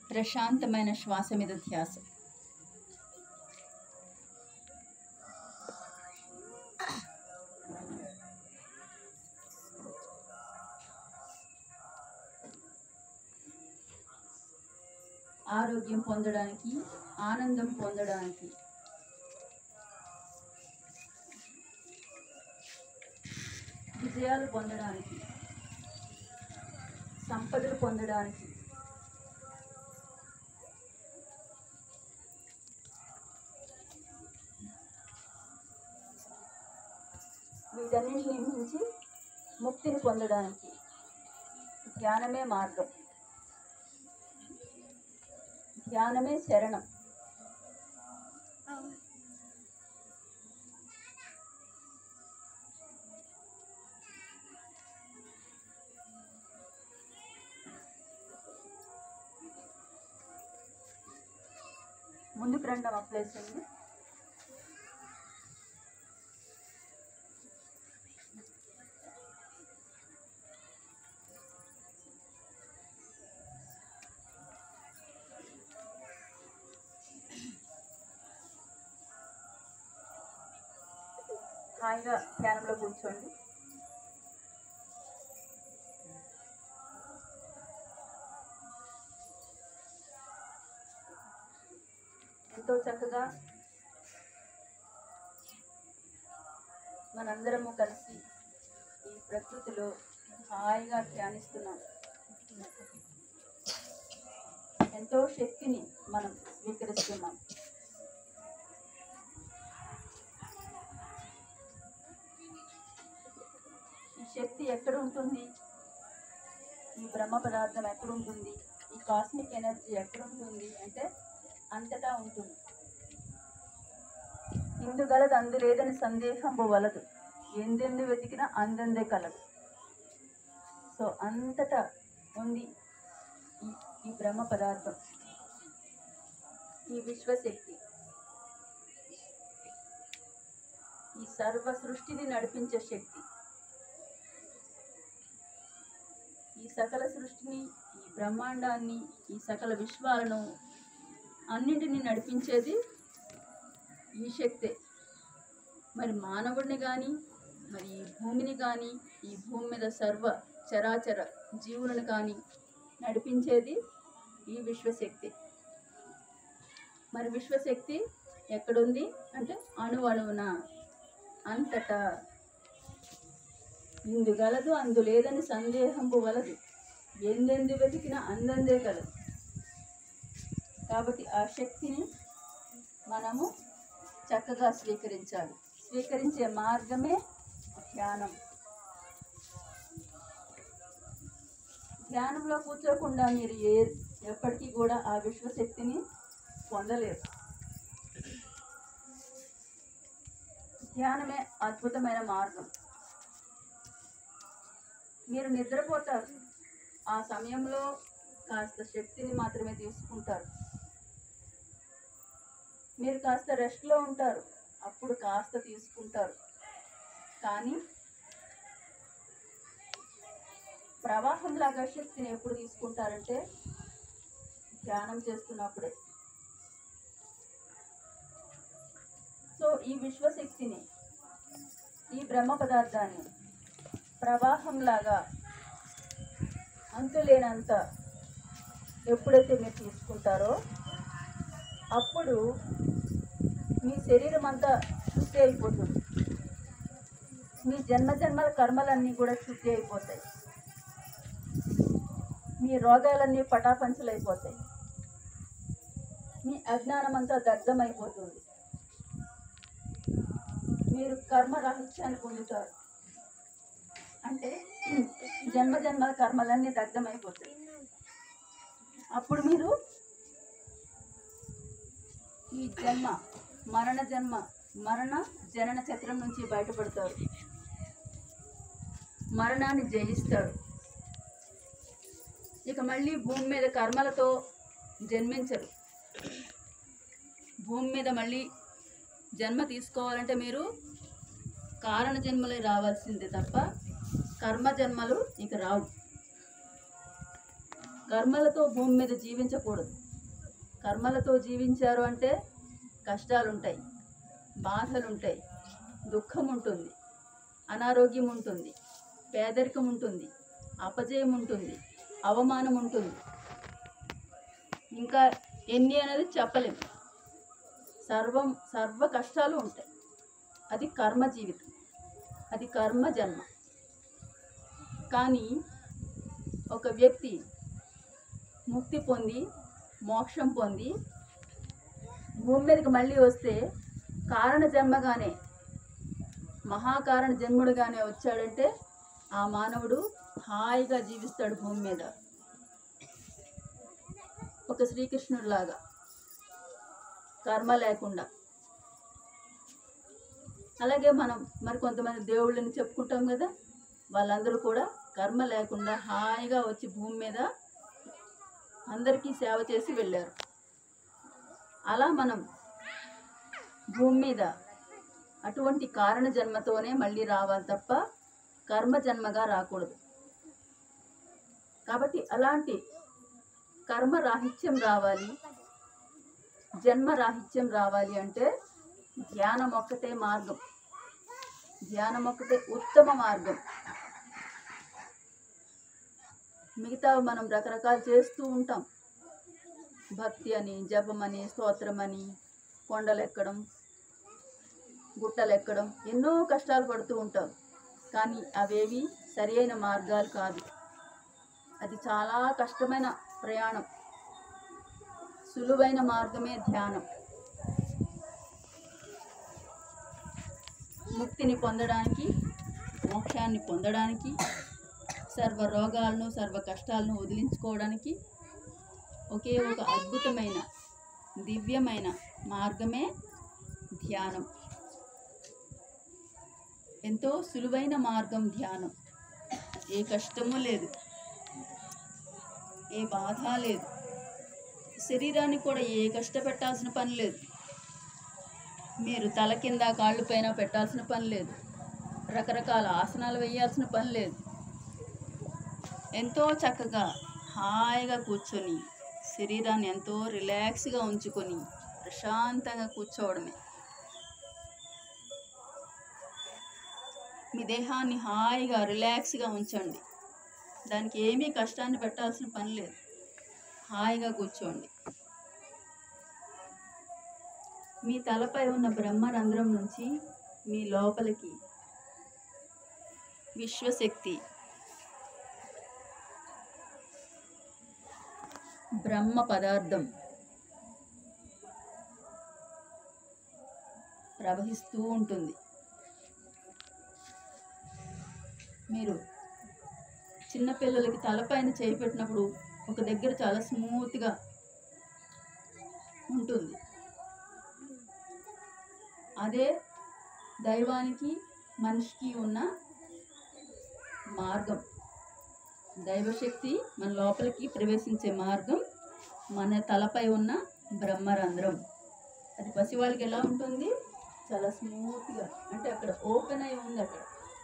ప్రశాంతమైన శ్వాస మీద ధ్యాస ఆరోగ్యం పొందడానికి ఆనందం పొందడానికి విజయాలు పొందడానికి సంపదలు పొందడానికి వీటన్నింటిని మించి ముక్తిని పొందడానికి ధ్యానమే మార్గం ధ్యానమే శరణం ముందుకు రండి అమ్మ ప్లేస్ ఉంది హాయిగా ధ్యానంలో కూర్చోండి ఎంతో చక్కగా మనందరము కలిసి ఈ ప్రకృతిలో హాయిగా ధ్యానిస్తున్నాం ఎంతో శక్తిని మనం స్వీకరిస్తున్నాం ఈ శక్తి ఎక్కడ ఉంటుంది ఈ బ్రహ్మ పదార్థం ఎక్కడ ఉంటుంది ఈ కాస్మిక్ ఎనర్జీ ఎక్కడ ఉంటుంది అంటే అంతటా ఉంటుంది ఇందు గలదు అందు లేదని సందేహంబు వలదు ఎందెందు వెతికినా అందందే కలదు సో అంతటా ఉంది ఈ ఈ బ్రహ్మ పదార్థం ఈ విశ్వశక్తి ఈ సర్వ సృష్టిని నడిపించే శక్తి ఈ సకల సృష్టిని ఈ బ్రహ్మాండాన్ని ఈ సకల విశ్వాలను అన్నింటినీ నడిపించేది ఈ శక్తే మరి మానవుడిని కానీ మరి ఈ భూమిని కానీ ఈ భూమి మీద సర్వ చరాచర జీవులను కానీ నడిపించేది ఈ విశ్వశక్తి మరి విశ్వశక్తి ఎక్కడుంది అంటే అణువణువున అంతటా ఇందు గలదు అందు లేదని సందేహంపు వలదు ఎందెందు వెతికినా అందందే కలదు కాబట్టి ఆ శక్తిని మనము చక్కగా స్వీకరించాలి స్వీకరించే మార్గమే ధ్యానం ధ్యానంలో కూర్చోకుండా మీరు ఏ ఎప్పటికీ కూడా ఆ విశ్వశక్తిని పొందలేరు ధ్యానమే అద్భుతమైన మార్గం మీరు నిద్రపోతారు ఆ సమయంలో కాస్త శక్తిని మాత్రమే తీసుకుంటారు మీరు కాస్త రెస్ట్లో ఉంటారు అప్పుడు కాస్త తీసుకుంటారు కానీ ప్రవాహంలాగా శక్తిని ఎప్పుడు తీసుకుంటారంటే ధ్యానం చేస్తున్నప్పుడే సో ఈ విశ్వశక్తిని ఈ బ్రహ్మ పదార్థాన్ని ప్రవాహంలాగా అంతులేనంత ఎప్పుడైతే మీరు తీసుకుంటారో అప్పుడు మీ శరీరం అంతా శుద్ధి అయిపోతుంది మీ జన్మ జన్మల కర్మలన్నీ కూడా శుద్ధి అయిపోతాయి మీ రోగాలన్నీ పటాపంచలైపోతాయి మీ అజ్ఞానం అంతా దగ్ధమైపోతుంది మీరు కర్మ రహస్యాన్ని పొందుతారు అంటే జన్మ జన్మల కర్మలన్నీ దగ్ధమైపోతాయి అప్పుడు మీరు ఈ జన్మ మరణ జన్మ మరణ జనన చక్రం నుంచి బయటపడతారు మరణాన్ని జయిస్తారు ఇక మళ్ళీ భూమి మీద కర్మలతో జన్మించరు భూమి మీద మళ్ళీ జన్మ తీసుకోవాలంటే మీరు కారణ జన్మలే రావాల్సిందే తప్ప కర్మ జన్మలు ఇక రావు కర్మలతో భూమి మీద జీవించకూడదు కర్మలతో జీవించారు అంటే కష్టాలు ఉంటాయి బాధలు ఉంటాయి దుఃఖం ఉంటుంది అనారోగ్యం ఉంటుంది పేదరికం ఉంటుంది అపజయం ఉంటుంది అవమానం ఉంటుంది ఇంకా ఎన్ని అనేది చెప్పలేం సర్వం సర్వ కష్టాలు ఉంటాయి అది కర్మ జీవితం అది కర్మ జన్మ కానీ ఒక వ్యక్తి ముక్తి పొంది మోక్షం పొంది భూమి మీదకి మళ్ళీ వస్తే కారణ జన్మగానే మహాకారణ జన్ముడుగానే వచ్చాడంటే ఆ మానవుడు హాయిగా జీవిస్తాడు భూమి మీద ఒక శ్రీకృష్ణుడిలాగా కర్మ లేకుండా అలాగే మనం మరి కొంతమంది దేవుళ్ళని చెప్పుకుంటాం కదా వాళ్ళందరూ కూడా కర్మ లేకుండా హాయిగా వచ్చి భూమి మీద అందరికీ సేవ చేసి వెళ్ళారు అలా మనం భూమి మీద అటువంటి కారణ జన్మతోనే మళ్ళీ రావాలి తప్ప కర్మ జన్మగా రాకూడదు కాబట్టి అలాంటి కర్మ రాహిత్యం రావాలి జన్మ రాహిత్యం రావాలి అంటే ధ్యానం ఒక్కటే మార్గం ధ్యానం ఒక్కటే ఉత్తమ మార్గం మిగతా మనం రకరకాలు చేస్తూ ఉంటాం భక్తి అని జపం అని స్తోత్రం అని కొండలు ఎక్కడం గుట్టలు ఎక్కడం ఎన్నో కష్టాలు పడుతూ ఉంటాం కానీ అవేవి సరి అయిన మార్గాలు కాదు అది చాలా కష్టమైన ప్రయాణం సులువైన మార్గమే ధ్యానం ముక్తిని పొందడానికి మోక్షాన్ని పొందడానికి సర్వ రోగాలను సర్వ కష్టాలను వదిలించుకోవడానికి ఒకే ఒక అద్భుతమైన దివ్యమైన మార్గమే ధ్యానం ఎంతో సులువైన మార్గం ధ్యానం ఏ కష్టము లేదు ఏ బాధ లేదు శరీరాన్ని కూడా ఏ కష్టపెట్టాల్సిన పని లేదు మీరు తల కింద కాళ్ళు పైన పెట్టాల్సిన పని లేదు రకరకాల ఆసనాలు వేయాల్సిన పని లేదు ఎంతో చక్కగా హాయిగా కూర్చొని శరీరాన్ని ఎంతో రిలాక్స్గా ఉంచుకొని ప్రశాంతంగా కూర్చోవడమే మీ దేహాన్ని హాయిగా రిలాక్స్గా ఉంచండి దానికి ఏమీ కష్టాన్ని పెట్టాల్సిన పని లేదు హాయిగా కూర్చోండి మీ తలపై ఉన్న బ్రహ్మరంధ్రం నుంచి మీ లోపలికి విశ్వశక్తి బ్రహ్మ పదార్థం ప్రవహిస్తూ ఉంటుంది మీరు చిన్నపిల్లలకి తలపైన చేయి పెట్టినప్పుడు ఒక దగ్గర చాలా స్మూత్గా ఉంటుంది అదే దైవానికి మనిషికి ఉన్న మార్గం దైవశక్తి మన లోపలికి ప్రవేశించే మార్గం మన తలపై ఉన్న బ్రహ్మరంధ్రం అది పసివాళ్ళకి ఎలా ఉంటుంది చాలా స్మూత్గా అంటే అక్కడ ఓపెన్ అయి ఉంది అక్కడ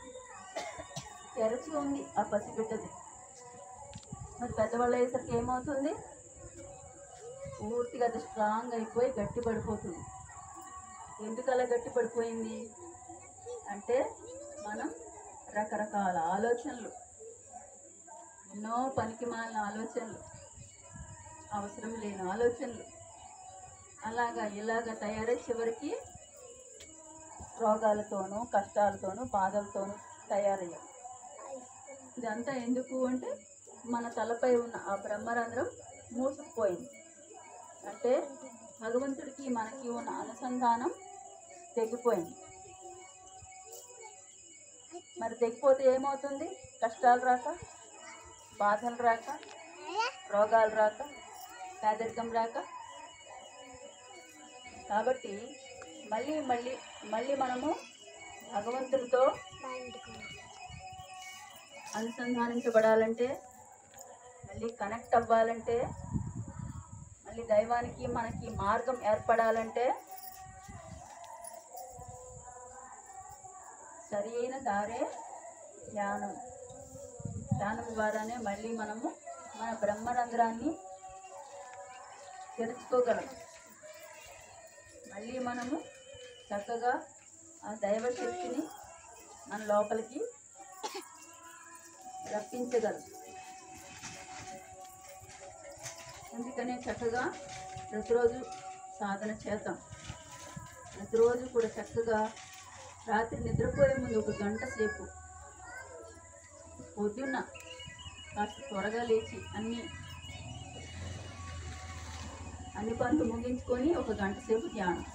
తెరచి ఉంది ఆ పసిబిడ్డది మరి పెద్దవాళ్ళు అయ్యేసరికి ఏమవుతుంది పూర్తిగా అది స్ట్రాంగ్ అయిపోయి గట్టి పడిపోతుంది ఎందుకు అలా గట్టి పడిపోయింది అంటే మనం రకరకాల ఆలోచనలు ఎన్నో పనికి మాలిన ఆలోచనలు అవసరం లేని ఆలోచనలు అలాగా ఇలాగ తయారై చివరికి రోగాలతోనూ కష్టాలతోనూ బాధలతోనూ తయారయ్యాం ఇదంతా ఎందుకు అంటే మన తలపై ఉన్న ఆ బ్రహ్మరంధ్రం మూసుకుపోయింది అంటే భగవంతుడికి మనకి ఉన్న అనుసంధానం తెగిపోయింది మరి తెగిపోతే ఏమవుతుంది కష్టాలు రాక బాధలు రాక రోగాలు రాక పేదరికం రాక కాబట్టి మళ్ళీ మళ్ళీ మళ్ళీ మనము భగవంతుడితో అనుసంధానించబడాలంటే మళ్ళీ కనెక్ట్ అవ్వాలంటే మళ్ళీ దైవానికి మనకి మార్గం ఏర్పడాలంటే సరి అయిన దారే ధ్యానం ధ్యానం ద్వారానే మళ్ళీ మనము మన బ్రహ్మరంధ్రాన్ని తెరుచుకోగలం మళ్ళీ మనము చక్కగా ఆ దైవశక్తిని మన లోపలికి రప్పించగలం అందుకనే చక్కగా ప్రతిరోజు సాధన చేద్దాం ప్రతిరోజు కూడా చక్కగా రాత్రి నిద్రపోయే ముందు ఒక గంట సేపు పొద్దున్న కాస్త త్వరగా లేచి అన్ని అన్ని పనులు ముగించుకొని ఒక గంట సేపు ధ్యానం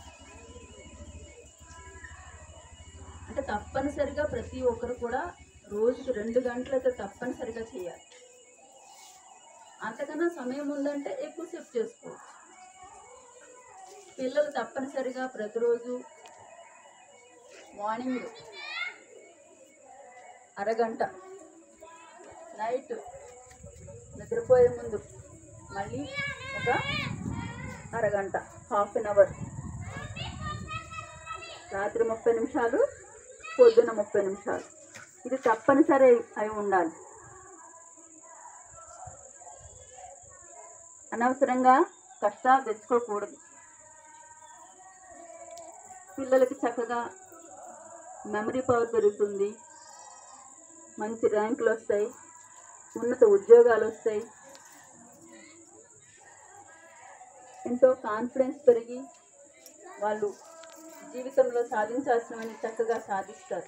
అంటే తప్పనిసరిగా ప్రతి ఒక్కరు కూడా రోజుకి రెండు గంటలైతే తప్పనిసరిగా చేయాలి అంతకన్నా సమయం ఉందంటే ఎక్కువసేపు చేసుకోవచ్చు పిల్లలు తప్పనిసరిగా ప్రతిరోజు మార్నింగ్ అరగంట నైట్ నిద్రపోయే ముందు మళ్ళీ ఒక అరగంట హాఫ్ అన్ అవర్ రాత్రి ముప్పై నిమిషాలు పొద్దున్న ముప్పై నిమిషాలు ఇది తప్పనిసరి అయి- అయి ఉండాలి అనవసరంగా కష్టాలు తెచ్చుకోకూడదు పిల్లలకి చక్కగా మెమరీ పవర్ పెరుగుతుంది మంచి ర్యాంకులు వస్తాయి ఉన్నత ఉద్యోగాలు వస్తాయి ఎంతో కాన్ఫిడెన్స్ పెరిగి వాళ్ళు జీవితంలో సాధించాల్సినవన్నీ చక్కగా సాధిస్తారు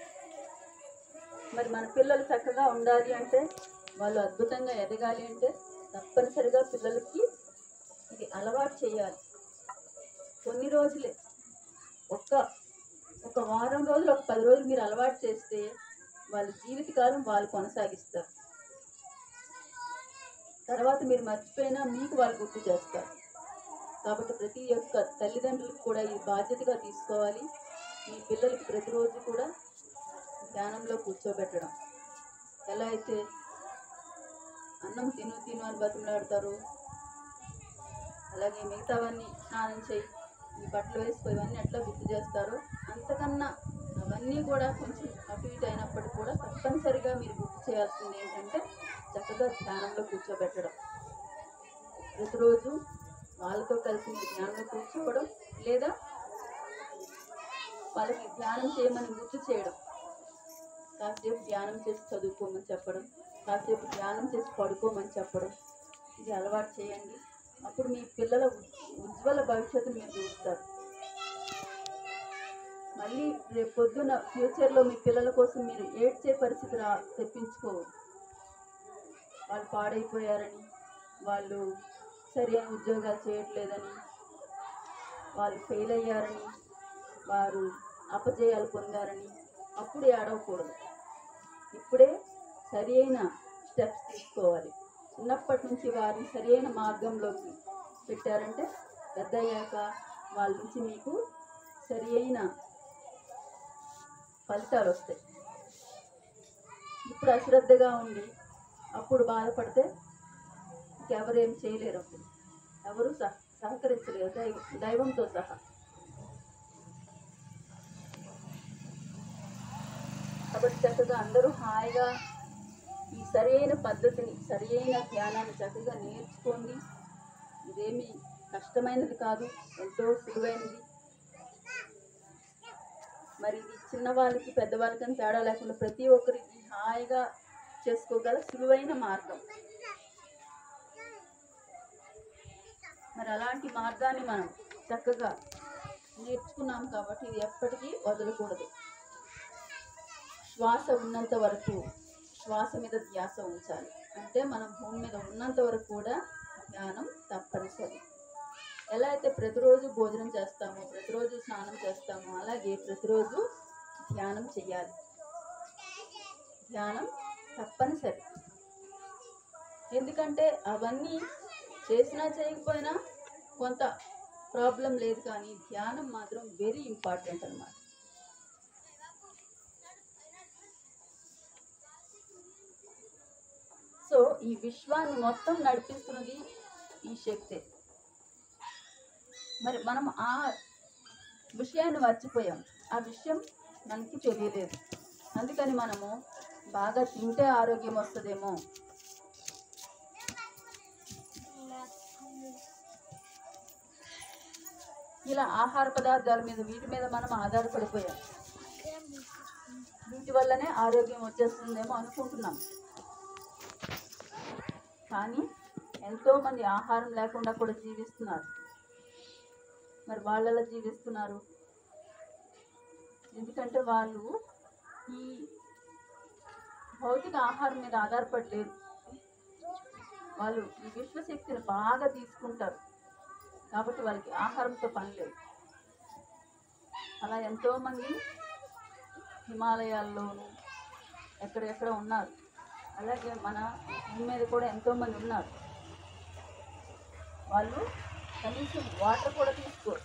మరి మన పిల్లలు చక్కగా ఉండాలి అంటే వాళ్ళు అద్భుతంగా ఎదగాలి అంటే తప్పనిసరిగా పిల్లలకి ఇది అలవాటు చేయాలి కొన్ని రోజులే ఒక్క ఒక వారం రోజులు ఒక పది రోజులు మీరు అలవాటు చేస్తే వాళ్ళ జీవితకాలం వాళ్ళు కొనసాగిస్తారు తర్వాత మీరు మర్చిపోయినా మీకు వాళ్ళు గుర్తు చేస్తారు కాబట్టి ప్రతి ఒక్క తల్లిదండ్రులకు కూడా ఈ బాధ్యతగా తీసుకోవాలి మీ పిల్లలకి ప్రతిరోజు కూడా ధ్యానంలో కూర్చోబెట్టడం ఎలా అయితే అన్నం తిను తిను అని బతిమలాడతారు అలాగే మిగతావన్నీ స్నానం చేయి ఈ బట్టలు వేసుకో ఇవన్నీ ఎట్లా గుర్తు చేస్తారో అంతకన్నా అవన్నీ కూడా కొంచెం అటు ఇటు అయినప్పటికీ కూడా తప్పనిసరిగా మీరు గుర్తు చేయాల్సింది ఏంటంటే చక్కగా ధ్యానంలో కూర్చోబెట్టడం ప్రతిరోజు వాళ్ళతో కలిసి మీరు ధ్యానంలో కూర్చోవడం లేదా వాళ్ళకి ధ్యానం చేయమని గుర్తు చేయడం కాసేపు ధ్యానం చేసి చదువుకోమని చెప్పడం కాసేపు ధ్యానం చేసి పడుకోమని చెప్పడం ఇది అలవాటు చేయండి అప్పుడు మీ పిల్లల ఉ- ఉజ్వల భవిష్యత్తును మీరు చూస్తారు మళ్ళీ రేపు పొద్దున ఫ్యూచర్లో మీ పిల్లల కోసం మీరు ఏడ్చే పరిస్థితి రా తెప్పించుకోవద్దు వాళ్ళు పాడైపోయారని వాళ్ళు సరైన ఉద్యోగాలు చేయట్లేదని వాళ్ళు ఫెయిల్ అయ్యారని వారు అపజయాలు పొందారని అప్పుడు ఏడవకూడదు ఇప్పుడే సరి అయిన స్టెప్స్ తీసుకోవాలి చిన్నప్పటి నుంచి వారిని సరి అయిన మార్గంలోకి పెట్టారంటే పెద్ద అయ్యాక వాళ్ళ నుంచి మీకు సరి అయిన ఫలితాలు వస్తాయి ఇప్పుడు అశ్రద్ధగా ఉండి అప్పుడు బాధపడితే ఇంకెవరు ఏం చేయలేరు అప్పుడు ఎవరు సహ సహకరించలేరు దైవ దైవంతో సహా కాబట్టి చక్కగా అందరూ హాయిగా ఈ సరైన పద్ధతిని సరైన ధ్యానాన్ని చక్కగా నేర్చుకోండి ఇదేమి కష్టమైనది కాదు ఎంతో సులువైనది మరి ఇది చిన్నవాళ్ళకి పెద్దవాళ్ళకని తేడా లేకుండా ప్రతి ఒక్కరికి హాయిగా చేసుకోగల సులువైన మార్గం మరి అలాంటి మార్గాన్ని మనం చక్కగా నేర్చుకున్నాం కాబట్టి ఇది ఎప్పటికీ వదలకూడదు శ్వాస ఉన్నంత వరకు శ్వాస మీద ధ్యాస ఉంచాలి అంటే మనం భూమి మీద ఉన్నంత వరకు కూడా ధ్యానం తప్పనిసరి ఎలా అయితే ప్రతిరోజు భోజనం చేస్తామో ప్రతిరోజు స్నానం చేస్తామో అలాగే ప్రతిరోజు ధ్యానం చేయాలి ధ్యానం తప్పనిసరి ఎందుకంటే అవన్నీ చేసినా చేయకపోయినా కొంత ప్రాబ్లం లేదు కానీ ధ్యానం మాత్రం వెరీ ఇంపార్టెంట్ అన్నమాట సో ఈ విశ్వాన్ని మొత్తం నడిపిస్తున్నది ఈ శక్తే మరి మనం ఆ విషయాన్ని మర్చిపోయాం ఆ విషయం మనకి తెలియలేదు అందుకని మనము బాగా తింటే ఆరోగ్యం వస్తుందేమో ఇలా ఆహార పదార్థాల మీద వీటి మీద మనం ఆధారపడిపోయాం వీటి వల్లనే ఆరోగ్యం వచ్చేస్తుందేమో అనుకుంటున్నాం కానీ ఎంతోమంది ఆహారం లేకుండా కూడా జీవిస్తున్నారు మరి వాళ్ళలా జీవిస్తున్నారు ఎందుకంటే వాళ్ళు ఈ భౌతిక ఆహారం మీద ఆధారపడలేరు వాళ్ళు ఈ విశ్వశక్తిని బాగా తీసుకుంటారు కాబట్టి వాళ్ళకి ఆహారంతో పని లేదు అలా ఎంతోమంది హిమాలయాల్లోనూ ఎక్కడెక్కడ ఉన్నారు అలాగే మన భూమి మీద కూడా ఎంతోమంది ఉన్నారు వాళ్ళు కనీసం వాటర్ కూడా తీసుకోరు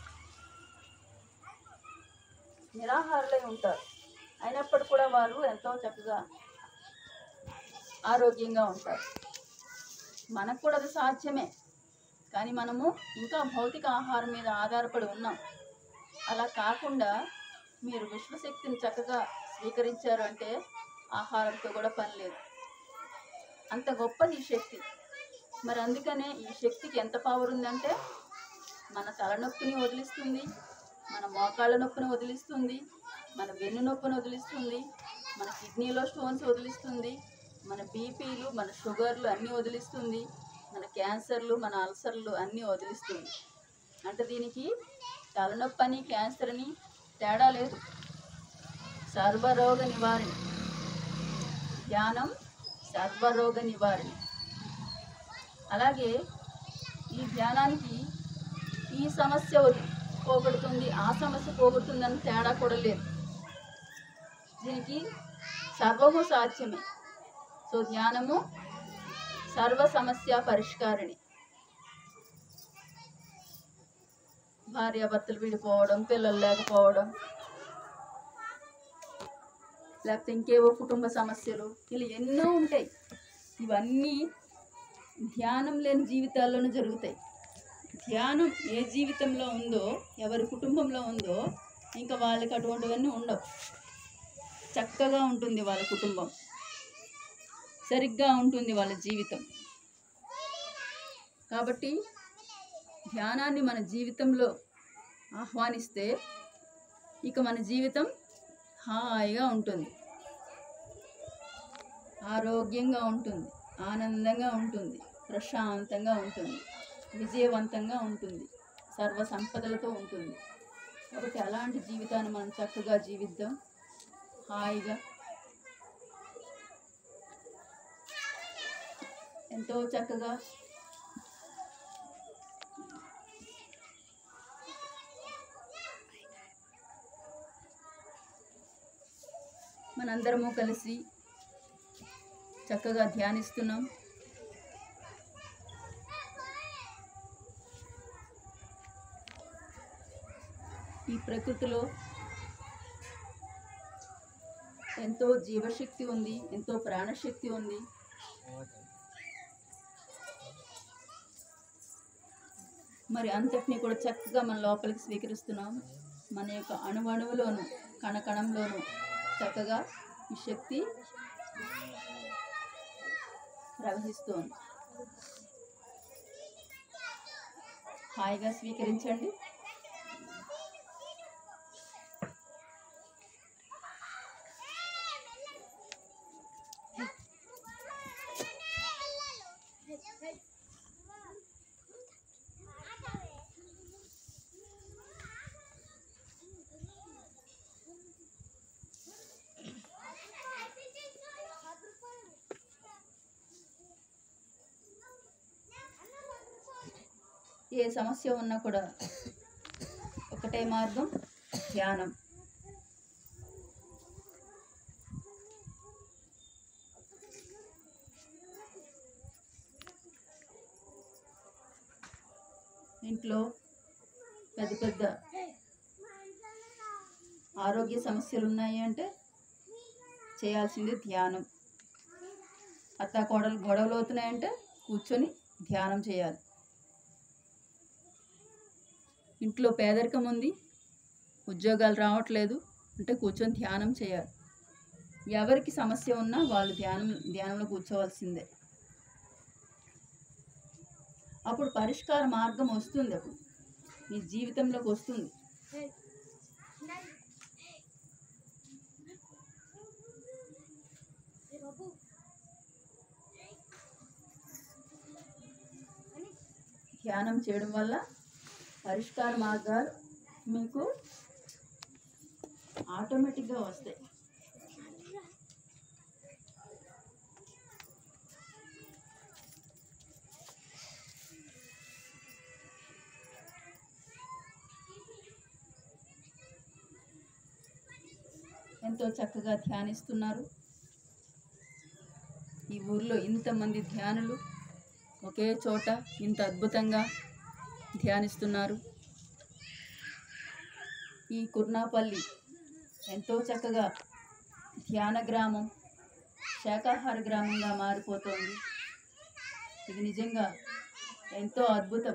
నిరాహారులై ఉంటారు అయినప్పటికీ కూడా వారు ఎంతో చక్కగా ఆరోగ్యంగా ఉంటారు మనకు కూడా అది సాధ్యమే కానీ మనము ఇంకా భౌతిక ఆహారం మీద ఆధారపడి ఉన్నాం అలా కాకుండా మీరు విశ్వశక్తిని చక్కగా స్వీకరించారు అంటే ఆహారంతో కూడా పని లేదు అంత గొప్పది ఈ శక్తి మరి అందుకనే ఈ శక్తికి ఎంత పవర్ ఉందంటే మన తలనొప్పిని వదిలిస్తుంది మన మోకాళ్ళ నొప్పిని వదిలిస్తుంది మన వెన్ను నొప్పిని వదిలిస్తుంది మన కిడ్నీలో స్టోన్స్ వదిలిస్తుంది మన బీపీలు మన షుగర్లు అన్నీ వదిలిస్తుంది మన క్యాన్సర్లు మన అల్సర్లు అన్నీ వదిలిస్తుంది అంటే దీనికి తలనొప్పి అని క్యాన్సర్ అని తేడా లేదు సర్వరోగ నివారణ ధ్యానం సర్వరోగ నివారణ అలాగే ఈ ధ్యానానికి ఈ సమస్య వది- పోగొడుతుంది ఆ సమస్య పోగొడుతుందని తేడా కూడా లేదు దీనికి సర్వము సాధ్యమే సో ధ్యానము సర్వ సమస్య పరిష్కారిణి భార్యాభర్తలు విడిపోవడం పిల్లలు లేకపోవడం లేకపోతే ఇంకేవో కుటుంబ సమస్యలు ఇలా ఎన్నో ఉంటాయి ఇవన్నీ ధ్యానం లేని జీవితాల్లోనూ జరుగుతాయి ధ్యానం ఏ జీవితంలో ఉందో ఎవరి కుటుంబంలో ఉందో ఇంకా వాళ్ళకి అటువంటివన్నీ ఉండవు చక్కగా ఉంటుంది వాళ్ళ కుటుంబం సరిగ్గా ఉంటుంది వాళ్ళ జీవితం కాబట్టి ధ్యానాన్ని మన జీవితంలో ఆహ్వానిస్తే ఇక మన జీవితం హాయిగా ఉంటుంది ఆరోగ్యంగా ఉంటుంది ఆనందంగా ఉంటుంది ప్రశాంతంగా ఉంటుంది విజయవంతంగా ఉంటుంది సర్వ సంపదలతో ఉంటుంది కాబట్టి అలాంటి జీవితాన్ని మనం చక్కగా జీవిద్దాం హాయిగా ఎంతో చక్కగా మనందరము కలిసి చక్కగా ధ్యానిస్తున్నాం ఈ ప్రకృతిలో ఎంతో జీవశక్తి ఉంది ఎంతో ప్రాణశక్తి ఉంది మరి అంతటినీ కూడా చక్కగా మన లోపలికి స్వీకరిస్తున్నాం మన యొక్క అణువణువులోను కణకణంలోను చక్కగా ఈ శక్తి ప్రవహిస్తోంది హాయిగా స్వీకరించండి ఏ సమస్య ఉన్నా కూడా ఒకటే మార్గం ధ్యానం ఇంట్లో పెద్ద పెద్ద ఆరోగ్య సమస్యలు ఉన్నాయి అంటే చేయాల్సింది ధ్యానం అత్త కోడలు గొడవలు అవుతున్నాయంటే కూర్చొని ధ్యానం చేయాలి ఇంట్లో పేదరికం ఉంది ఉద్యోగాలు రావట్లేదు అంటే కూర్చొని ధ్యానం చేయాలి ఎవరికి సమస్య ఉన్నా వాళ్ళు ధ్యానం ధ్యానంలో కూర్చోవాల్సిందే అప్పుడు పరిష్కార మార్గం వస్తుంది అప్పుడు మీ జీవితంలోకి వస్తుంది ధ్యానం చేయడం వల్ల పరిష్కార మార్గాలు మీకు ఆటోమేటిక్గా వస్తాయి ఎంతో చక్కగా ధ్యానిస్తున్నారు ఈ ఊర్లో ఇంతమంది ధ్యానులు ఒకే చోట ఇంత అద్భుతంగా ధ్యానిస్తున్నారు ఈ కుర్నాపల్లి ఎంతో చక్కగా ధ్యాన గ్రామం శాకాహార గ్రామంగా మారిపోతోంది ఇది నిజంగా ఎంతో అద్భుతం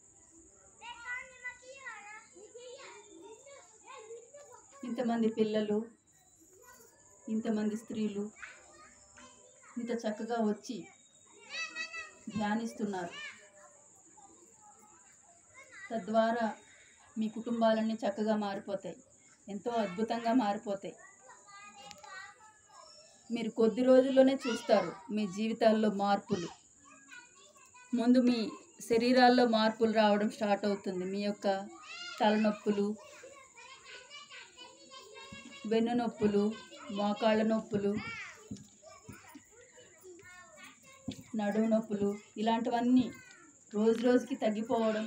ఇంతమంది పిల్లలు ఇంతమంది స్త్రీలు ఇంత చక్కగా వచ్చి ధ్యానిస్తున్నారు తద్వారా మీ కుటుంబాలన్నీ చక్కగా మారిపోతాయి ఎంతో అద్భుతంగా మారిపోతాయి మీరు కొద్ది రోజుల్లోనే చూస్తారు మీ జీవితాల్లో మార్పులు ముందు మీ శరీరాల్లో మార్పులు రావడం స్టార్ట్ అవుతుంది మీ యొక్క తలనొప్పులు వెన్ను నొప్పులు మోకాళ్ళ నొప్పులు నడుము నొప్పులు ఇలాంటివన్నీ రోజు రోజుకి తగ్గిపోవడం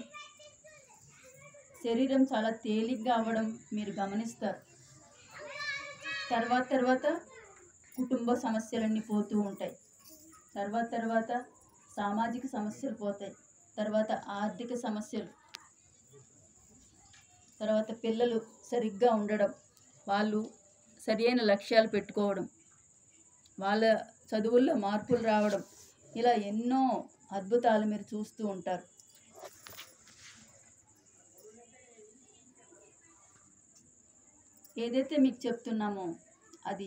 శరీరం చాలా తేలిగ్గా అవ్వడం మీరు గమనిస్తారు తర్వాత తర్వాత కుటుంబ సమస్యలన్నీ పోతూ ఉంటాయి తర్వాత తర్వాత సామాజిక సమస్యలు పోతాయి తర్వాత ఆర్థిక సమస్యలు తర్వాత పిల్లలు సరిగ్గా ఉండడం వాళ్ళు సరియైన లక్ష్యాలు పెట్టుకోవడం వాళ్ళ చదువుల్లో మార్పులు రావడం ఇలా ఎన్నో అద్భుతాలు మీరు చూస్తూ ఉంటారు ఏదైతే మీకు చెప్తున్నామో అది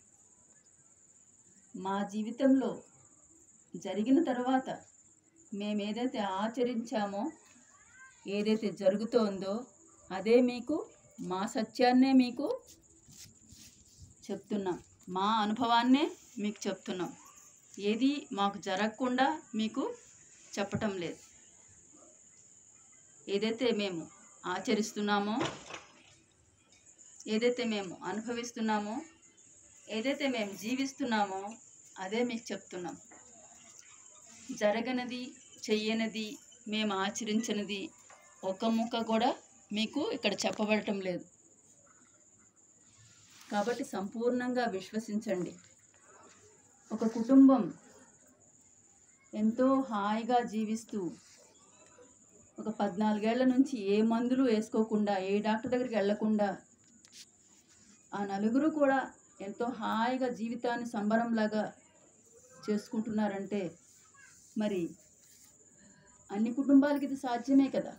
మా జీవితంలో జరిగిన తర్వాత మేము ఏదైతే ఆచరించామో ఏదైతే జరుగుతోందో అదే మీకు మా సత్యాన్నే మీకు చెప్తున్నాం మా అనుభవాన్నే మీకు చెప్తున్నాం ఏది మాకు జరగకుండా మీకు చెప్పటం లేదు ఏదైతే మేము ఆచరిస్తున్నామో ఏదైతే మేము అనుభవిస్తున్నామో ఏదైతే మేము జీవిస్తున్నామో అదే మీకు చెప్తున్నాం జరగనది చెయ్యనది మేము ఆచరించినది ఒక ముక్క కూడా మీకు ఇక్కడ చెప్పబడటం లేదు కాబట్టి సంపూర్ణంగా విశ్వసించండి ఒక కుటుంబం ఎంతో హాయిగా జీవిస్తూ ఒక పద్నాలుగేళ్ల నుంచి ఏ మందులు వేసుకోకుండా ఏ డాక్టర్ దగ్గరికి వెళ్లకుండా ఆ నలుగురు కూడా ఎంతో హాయిగా జీవితాన్ని సంబరంలాగా చేసుకుంటున్నారంటే మరి అన్ని కుటుంబాలకి ఇది సాధ్యమే కదా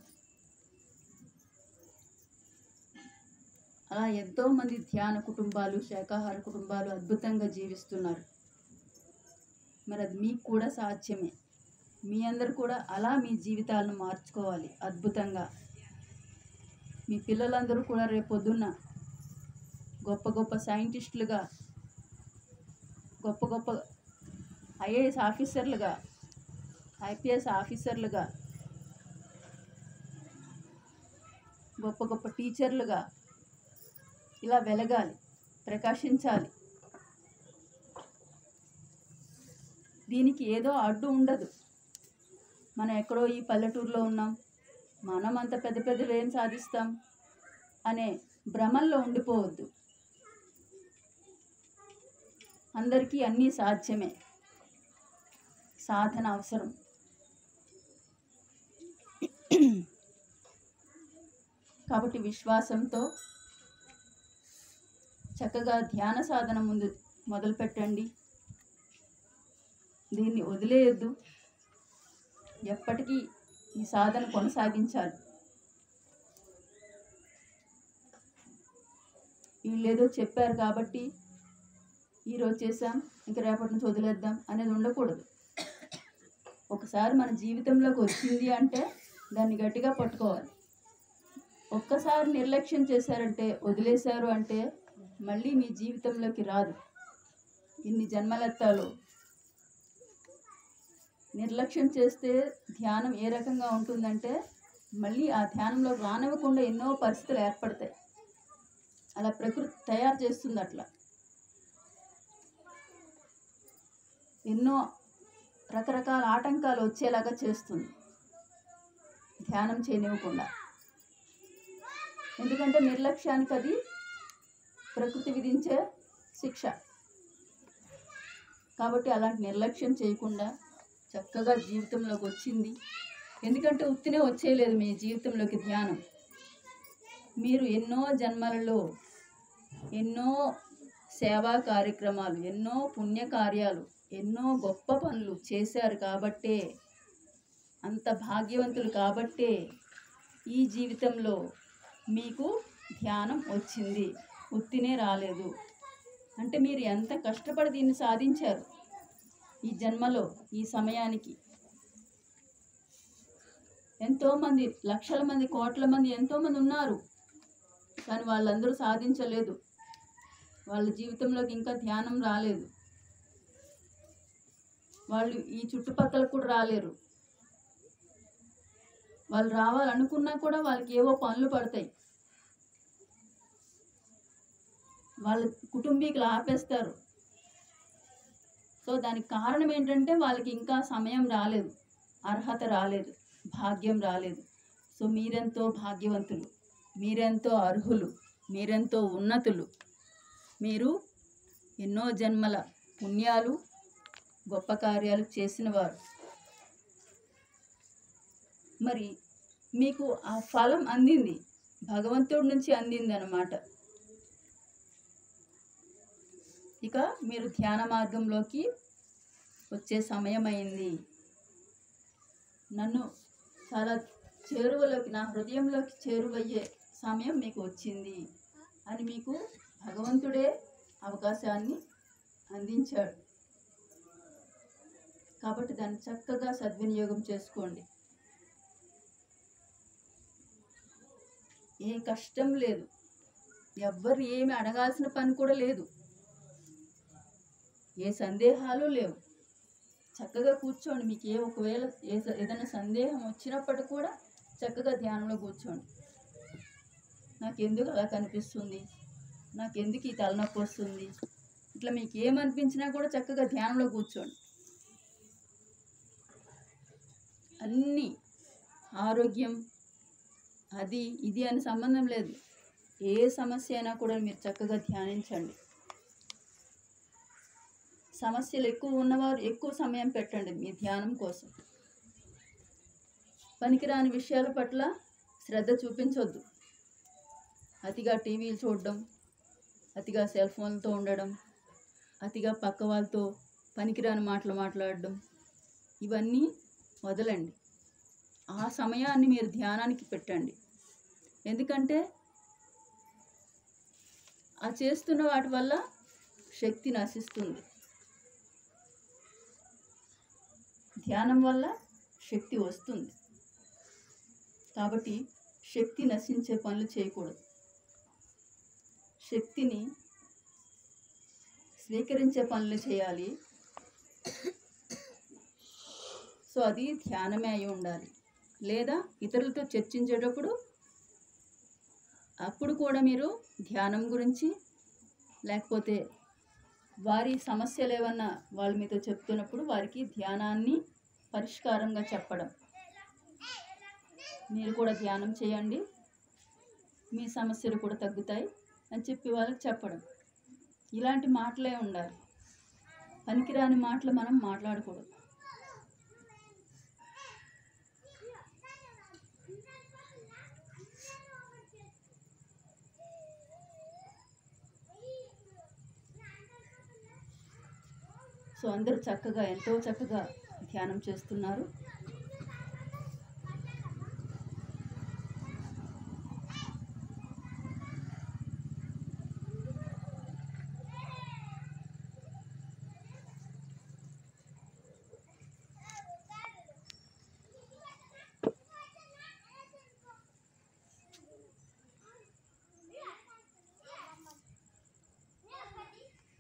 అలా ఎంతోమంది ధ్యాన కుటుంబాలు శాకాహార కుటుంబాలు అద్భుతంగా జీవిస్తున్నారు మరి అది మీకు కూడా సాధ్యమే మీ అందరు కూడా అలా మీ జీవితాలను మార్చుకోవాలి అద్భుతంగా మీ పిల్లలందరూ కూడా రేపొద్దున్న గొప్ప గొప్ప సైంటిస్టులుగా గొప్ప గొప్ప ఐఏఎస్ ఆఫీసర్లుగా ఐపీఎస్ ఆఫీసర్లుగా గొప్ప గొప్ప టీచర్లుగా ఇలా వెలగాలి ప్రకాశించాలి దీనికి ఏదో అడ్డు ఉండదు మనం ఎక్కడో ఈ పల్లెటూరులో ఉన్నాం మనం అంత పెద్ద పెద్దవి ఏం సాధిస్తాం అనే భ్రమల్లో ఉండిపోవద్దు అందరికీ అన్నీ సాధ్యమే సాధన అవసరం కాబట్టి విశ్వాసంతో చక్కగా ధ్యాన సాధన ముందు మొదలు పెట్టండి దీన్ని వదిలేయొద్దు ఎప్పటికీ ఈ సాధన కొనసాగించాలి వీళ్ళేదో చెప్పారు కాబట్టి ఈరోజు చేసాం ఇంకా రేపటి నుంచి వదిలేద్దాం అనేది ఉండకూడదు ఒకసారి మన జీవితంలోకి వచ్చింది అంటే దాన్ని గట్టిగా పట్టుకోవాలి ఒక్కసారి నిర్లక్ష్యం చేశారంటే వదిలేశారు అంటే మళ్ళీ మీ జీవితంలోకి రాదు ఇన్ని జన్మలెత్తాలో నిర్లక్ష్యం చేస్తే ధ్యానం ఏ రకంగా ఉంటుందంటే మళ్ళీ ఆ ధ్యానంలో రానివ్వకుండా ఎన్నో పరిస్థితులు ఏర్పడతాయి అలా ప్రకృతి తయారు చేస్తుంది అట్లా ఎన్నో రకరకాల ఆటంకాలు వచ్చేలాగా చేస్తుంది ధ్యానం చేయనివ్వకుండా ఎందుకంటే నిర్లక్ష్యానికి అది ప్రకృతి విధించే శిక్ష కాబట్టి అలాంటి నిర్లక్ష్యం చేయకుండా చక్కగా జీవితంలోకి వచ్చింది ఎందుకంటే ఉత్తినే వచ్చేయలేదు మీ జీవితంలోకి ధ్యానం మీరు ఎన్నో జన్మలలో ఎన్నో సేవా కార్యక్రమాలు ఎన్నో పుణ్య కార్యాలు ఎన్నో గొప్ప పనులు చేశారు కాబట్టే అంత భాగ్యవంతులు కాబట్టే ఈ జీవితంలో మీకు ధ్యానం వచ్చింది ఉత్తినే రాలేదు అంటే మీరు ఎంత కష్టపడి దీన్ని సాధించారు ఈ జన్మలో ఈ సమయానికి ఎంతోమంది లక్షల మంది కోట్ల మంది ఎంతోమంది ఉన్నారు కానీ వాళ్ళందరూ సాధించలేదు వాళ్ళ జీవితంలోకి ఇంకా ధ్యానం రాలేదు వాళ్ళు ఈ చుట్టుపక్కల కూడా రాలేరు వాళ్ళు రావాలనుకున్నా కూడా వాళ్ళకి ఏవో పనులు పడతాయి వాళ్ళ కుటుంబీకులు ఆపేస్తారు సో దానికి కారణం ఏంటంటే వాళ్ళకి ఇంకా సమయం రాలేదు అర్హత రాలేదు భాగ్యం రాలేదు సో మీరెంతో భాగ్యవంతులు మీరెంతో అర్హులు మీరెంతో ఉన్నతులు మీరు ఎన్నో జన్మల పుణ్యాలు గొప్ప కార్యాలు చేసినవారు మరి మీకు ఆ ఫలం అందింది భగవంతుడి నుంచి అందింది అనమాట ఇక మీరు ధ్యాన మార్గంలోకి వచ్చే సమయం అయింది నన్ను చాలా చేరువలోకి నా హృదయంలోకి చేరువయ్యే సమయం మీకు వచ్చింది అని మీకు భగవంతుడే అవకాశాన్ని అందించాడు కాబట్టి దాన్ని చక్కగా సద్వినియోగం చేసుకోండి ఏ కష్టం లేదు ఎవ్వరు ఏమి అడగాల్సిన పని కూడా లేదు ఏ సందేహాలు లేవు చక్కగా కూర్చోండి మీకు ఏ ఒకవేళ ఏ స- ఏదైనా సందేహం వచ్చినప్పటికి కూడా చక్కగా ధ్యానంలో కూర్చోండి నాకు ఎందుకు అలా కనిపిస్తుంది నాకు ఎందుకు ఈ తలనొప్పి వస్తుంది ఇట్లా మీకు ఏమనిపించినా కూడా చక్కగా ధ్యానంలో కూర్చోండి అన్నీ ఆరోగ్యం అది ఇది అని సంబంధం లేదు ఏ సమస్య అయినా కూడా మీరు చక్కగా ధ్యానించండి సమస్యలు ఎక్కువ ఉన్నవారు ఎక్కువ సమయం పెట్టండి మీ ధ్యానం కోసం పనికిరాని విషయాల పట్ల శ్రద్ధ చూపించవద్దు అతిగా టీవీలు చూడడం అతిగా సెల్ ఫోన్లతో ఉండడం అతిగా పక్క వాళ్ళతో పనికిరాని మాటలు మాట్లాడడం ఇవన్నీ వదలండి ఆ సమయాన్ని మీరు ధ్యానానికి పెట్టండి ఎందుకంటే ఆ చేస్తున్న వాటి వల్ల శక్తి నశిస్తుంది ధ్యానం వల్ల శక్తి వస్తుంది కాబట్టి శక్తి నశించే పనులు చేయకూడదు శక్తిని స్వీకరించే పనులు చేయాలి సో అది ధ్యానమే అయి ఉండాలి లేదా ఇతరులతో చర్చించేటప్పుడు అప్పుడు కూడా మీరు ధ్యానం గురించి లేకపోతే వారి సమస్యలు ఏమన్నా వాళ్ళు మీతో చెప్తున్నప్పుడు వారికి ధ్యానాన్ని పరిష్కారంగా చెప్పడం మీరు కూడా ధ్యానం చేయండి మీ సమస్యలు కూడా తగ్గుతాయి అని చెప్పి వాళ్ళకి చెప్పడం ఇలాంటి మాటలే ఉండాలి పనికిరాని మాటలు మనం మాట్లాడకూడదు సో అందరూ చక్కగా ఎంతో చక్కగా ధ్యానం చేస్తున్నారు